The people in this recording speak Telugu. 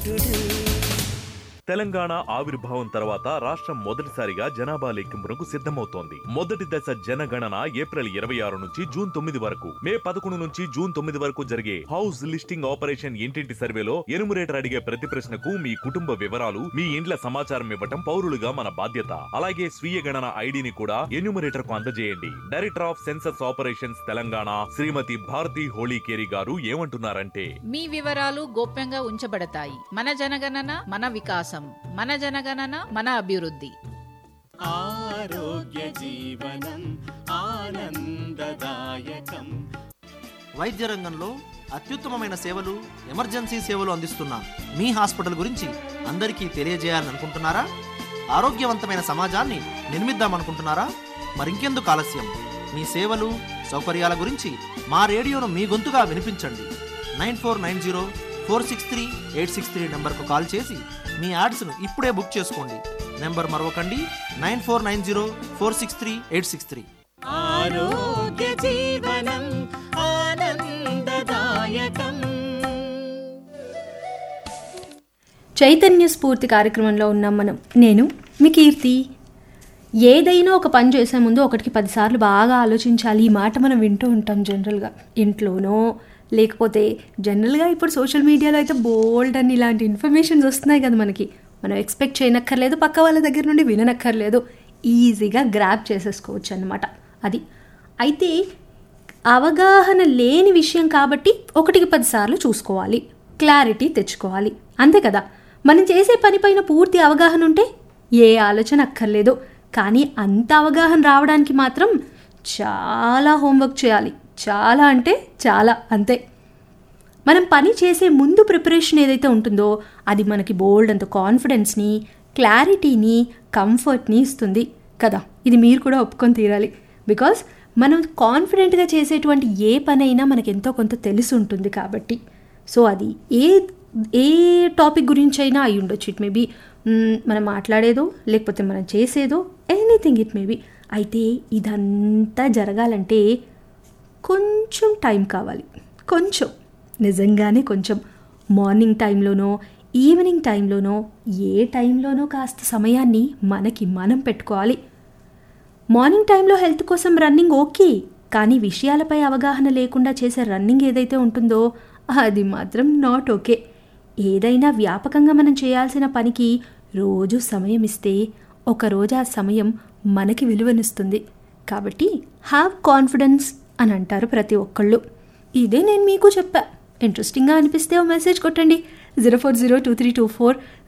నాయకుడు తెలంగాణ ఆవిర్భావం తర్వాత రాష్ట్రం మొదటిసారిగా జనాభా లెక్కింపునకు సిద్ధమవుతోంది మొదటి దశ జనగణన ఏప్రిల్ ఇరవై ఆరు నుంచి జూన్ తొమ్మిది వరకు మే పదకొండు నుంచి జూన్ తొమ్మిది వరకు జరిగే హౌస్ లిస్టింగ్ ఆపరేషన్ ఇంటింటి సర్వేలో ఎనుమరేటర్ అడిగే ప్రతి ప్రశ్నకు మీ కుటుంబ వివరాలు మీ ఇండ్ల సమాచారం ఇవ్వటం పౌరులుగా మన బాధ్యత అలాగే స్వీయ గణన ఐడిని కూడా ఎన్యూమరేటర్ కు అందజేయండి director of census operations Telangana Shrimati Bharati Holikeri గారు ఏమంటున్నారంటే మీ వివరాలు గోప్యంగా ఉంచబడతాయి మన జనగణన మన వికాసం మన జనగణన మన అభివృద్ధి ఆరోగ్య జీవనం ఆనందదాయకం వైద్య రంగంలో అత్యుత్తమమైన సేవలు ఎమర్జెన్సీ సేవలు అందిస్తున్న మీ హాస్పిటల్ గురించి అందరికీ తెలియజేయాలని అనుకుంటున్నారా ఆరోగ్యవంతమైన సమాజాన్ని నిర్మిద్దామనుకుంటున్నారా మరింకెందుకు ఆలస్యం మీ సేవలు సౌకర్యాల గురించి మా రేడియోను మీ గొంతుగా వినిపించండి nine four nine zero four six three eight six three నెంబర్కు కాల్ చేసి మీ యాడ్స్ను ఇప్పుడే బుక్ చేసుకోండి నెంబర్ మరొకండి nine four nine zero four six three eight six three ఆరోగ్య జీవనం ఆనందదాయకం చైతన్య స్ఫూర్తి కార్యక్రమంలో ఉన్నాం మనం నేను మీ కీర్తి ఏదైనా ఒక పని చేసే ముందు ఒకటికి పదిసార్లు బాగా ఆలోచించాలి ఈ మాట మనం వింటూ ఉంటాం జనరల్గా ఇంట్లోనో లేకపోతే జనరల్గా ఇప్పుడు సోషల్ మీడియాలో అయితే బోల్డ్ అని ఇలాంటి ఇన్ఫర్మేషన్స్ వస్తున్నాయి కదా మనకి మనం ఎక్స్పెక్ట్ చేయనక్కర్లేదు పక్క వాళ్ళ దగ్గర నుండి విననక్కర్లేదు ఈజీగా గ్రాప్ చేసేసుకోవచ్చు అన్నమాట అది అయితే అవగాహన లేని విషయం కాబట్టి ఒకటికి పదిసార్లు చూసుకోవాలి క్లారిటీ తెచ్చుకోవాలి అంతే కదా మనం చేసే పనిపైన పూర్తి అవగాహన ఉంటే ఏ ఆలోచన అక్కర్లేదు కానీ అంత అవగాహన రావడానికి మాత్రం చాలా హోంవర్క్ చేయాలి చాలా అంటే చాలా అంతే మనం పని చేసే ముందు ప్రిపరేషన్ ఏదైతే ఉంటుందో అది మనకి బోల్డ్ అంత కాన్ఫిడెన్స్ని క్లారిటీని కంఫర్ట్ని ఇస్తుంది కదా ఇది మీరు కూడా ఒప్పుకొని తీరాలి బికాస్ మనం కాన్ఫిడెంట్గా చేసేటువంటి ఏ పనైనా మనకి ఎంతో కొంత తెలిసి ఉంటుంది కాబట్టి సో అది ఏ ఏ టాపిక్ గురించి అయినా అయి ఉండొచ్చు ఇట్ మేబీ మనం మాట్లాడేదో లేకపోతే మనం చేసేదో ఎనీథింగ్ ఇట్ మేబీ అయితే ఇదంతా జరగాలంటే కొంచెం టైం కావాలి కొంచెం నిజంగానే కొంచెం మార్నింగ్ టైంలోనో ఈవినింగ్ టైంలోనో ఏ టైంలోనో కాస్త సమయాన్ని మనకి మనం పెట్టుకోవాలి మార్నింగ్ టైంలో హెల్త్ కోసం రన్నింగ్ ఓకే కానీ విషయాలపై అవగాహన లేకుండా చేసే రన్నింగ్ ఏదైతే ఉంటుందో అది మాత్రం నాట్ ఓకే ఏదైనా వ్యాపకంగా మనం చేయాల్సిన పనికి రోజు సమయం ఇస్తే ఒకరోజు ఆ సమయం మనకి విలువనిస్తుంది కాబట్టి హ్యావ్ కాన్ఫిడెన్స్ అని అంటారు ప్రతి ఒక్కళ్ళు ఇదే నేను మీకు చెప్పా ఇంట్రెస్టింగ్గా అనిపిస్తే ఓ మెసేజ్ కొట్టండి zero four zero two three two four